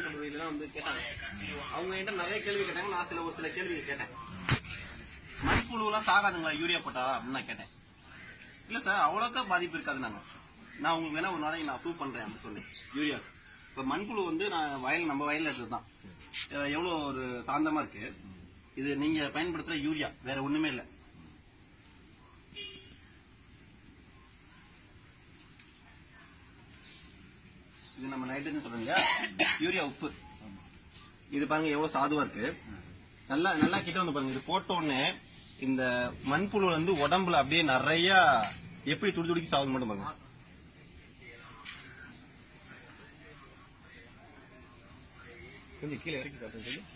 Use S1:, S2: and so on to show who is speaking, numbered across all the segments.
S1: கல்லூரியில வந்து கேட்டாங்க அவங்க என்கிட்ட நிறைய கேள்வி கேட்டாங்க நான் சில ஒரு சில கேள்வி கேட்டேன் மண்புழுலாம் சாகாதுங்களா யூரியா போட்டா அப்படின்னு நான் கேட்டேன் இல்ல சார் அவ்வளோக்கா பாதிப்பு இருக்காது நாங்க நான் உங்களுக்கு வேணா ஒரு நாளைக்கு நான் ப்ரூவ் பண்றேன் அப்படின்னு சொல்லி யூரியா இப்ப மண்புழு வந்து நான் வயல் நம்ம வயல்ல எடுத்ததுதான் அஹ் எவ்வளவு ஒரு தாந்தமா இருக்கு இது நீங்க பயன்படுத்துற யூரியா வேற ஒண்ணுமே இல்ல இது நம்ம நைட்ரஜன் சொல்றோம் இல்லையா யூரியா உப்பு இது பாருங்க எவ்வளவு சாதுவா இருக்கு நல்லா நல்லா கிட்ட வந்து பாருங்க இது போட்ட உடனே இந்த மண்புழு வந்து உடம்புல அப்படியே நிறைய எப்படி துடி துடிக்கி சாகுது மட்டும் பாருங்க
S2: கொஞ்சம் கீழே இறக்கி காட்டுங்க சொல்லி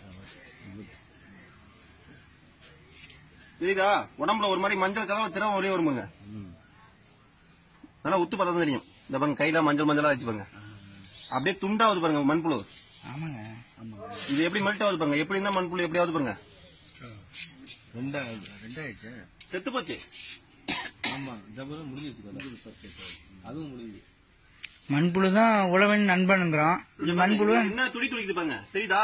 S1: தெரியுதா உடம்புல ஒரு மாதிரி மஞ்சள் கலர் திரவம் ஒரே வருமுங்க நல்லா உத்து பார்த்தா தான் தெரியும் இந்த பாருங்க கையில மஞ்சள் மஞ்சளா வச்சு பாருங்க அப்படியே துண்டாவது பாருங்க மண்புழு
S2: ஆமாங்க
S1: இது எப்படி மெல்ட் ஆகுது பாருங்க எப்படி இருந்தா மண்புழு எப்படியாவது பாருங்க
S2: ரெண்டா ரெண்டாயிடுச்சு
S1: செத்து போச்சு
S2: ஆமா டபுள் முடிஞ்சிருச்சு அதுவும் முடிஞ்சு
S3: மண்புழு தான் உழவன் நண்பனுங்கிறான்
S1: இங்க
S3: மண்புழு
S1: பாருங்க, என்ன துடி துடிக்குது பாருங்க தெரியுதா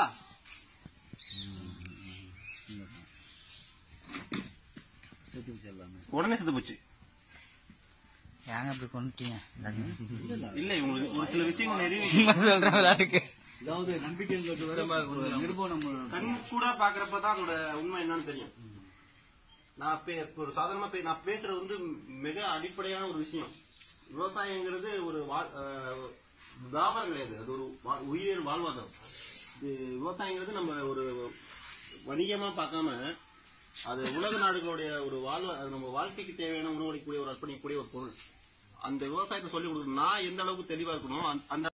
S2: சேர்த்து வச்சு எல்லாமே
S1: உடனே செத்து போச்சு
S3: ஏங்க இப்படி கொண்டுட்டீங்க
S1: இல்ல இவங்களுக்கு ஒரு சில விஷயங்கள் நிறைய
S3: சும்மா சொல்றேன் விளையாட்டுக்கு
S2: அதாவது நம்பிக்கை வேற நிருபம் நம்ம
S1: கண் கூட பாக்குறப்ப தான் அதோட உண்மை என்னன்னு தெரியும் நான் பே- இப்ப ஒரு சாதாரணமா பே- நான் பேசுறது வந்து மிக அடிப்படையான ஒரு விஷயம் விவசாயங்கிறது ஒரு வா- அஹ், வியாபாரம் கிடையாது அது ஒரு வா- உயிரியல் வாழ்வாதாரம் இது விவசாயங்கிறது நம்ம ஒரு வணிகமா பார்க்காம அது உலக நாடுகளுடைய ஒரு வாழ்வா அது நம்ம வாழ்க்கைக்கு தேவையான உணவளிக்கக்கூடிய ஒரு அர்ப்பணிக்கக்கூடிய ஒரு பொருள் அந்த விவசாயத்தை சொல்லி கொடுக்கணும் நான் எந்த அளவுக்கு தெளிவா இருக்கணும் அந்த- அந்த